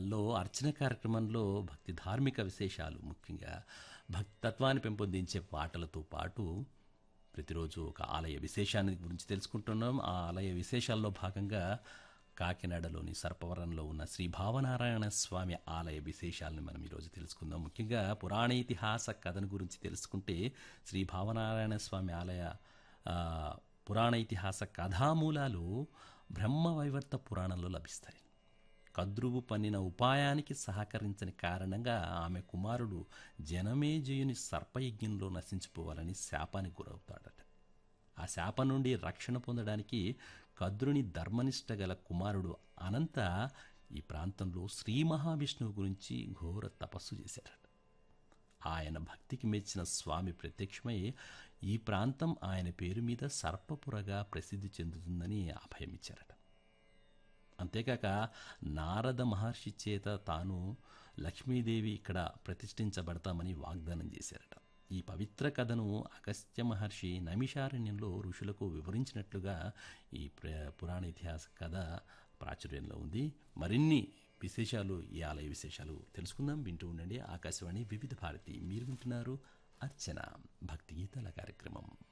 లో అర్చన కార్యక్రమంలో భక్తి ధార్మిక విశేషాలు ముఖ్యంగా భక్తి తత్వాన్ని పెంపొందించే పాటలతో పాటు ప్రతిరోజు ఒక ఆలయ విశేషాన్ని గురించి తెలుసుకుంటున్నాం ఆ ఆలయ విశేషాల్లో భాగంగా కాకినాడలోని సర్పవరంలో ఉన్న శ్రీ భావనారాయణ స్వామి ఆలయ విశేషాలను మనం ఈరోజు తెలుసుకుందాం ముఖ్యంగా పురాణ ఇతిహాస కథను గురించి తెలుసుకుంటే శ్రీ భావనారాయణ స్వామి ఆలయ ఆ, పురాణ ఇతిహాస కథామూలాలు బ్రహ్మవైవర్త పురాణంలో లభిస్తాయి కద్రువు పన్నిన ఉపాయానికి సహకరించని కారణంగా ఆమె కుమారుడు జనమేజయుని సర్పయజ్ఞంలో నశించిపోవాలని శాపానికి గురవుతాడట ఆ శాపం నుండి రక్షణ పొందడానికి కద్రుని ధర్మనిష్ట గల కుమారుడు అనంత ఈ ప్రాంతంలో శ్రీ మహావిష్ణువు గురించి ఘోర తపస్సు చేశాడట ఆయన భక్తికి మెచ్చిన స్వామి ప్రత్యక్షమై ఈ ప్రాంతం ఆయన పేరు మీద సర్పపురగా ప్రసిద్ధి చెందుతుందని అభయమిచ్చారట అంతేకాక నారద మహర్షి చేత తాను లక్ష్మీదేవి ఇక్కడ ప్రతిష్ఠించబడతామని వాగ్దానం చేశారట ఈ పవిత్ర కథను అగస్త్య మహర్షి నైమిషారణ్యంలో ఋషులకు వివరించినట్లుగా ఈ ప్ర- పురాణ ఇతిహాస కథ ప్రాచుర్యంలో ఉంది మరిన్ని విశేషాలు ఈ ఆలయ విశేషాలు తెలుసుకుందాం వింటూ ఉండండి ఆకాశవాణి వివిధ భారతి మీరు వింటున్నారు అర్చన భక్తి గీతాల కార్యక్రమం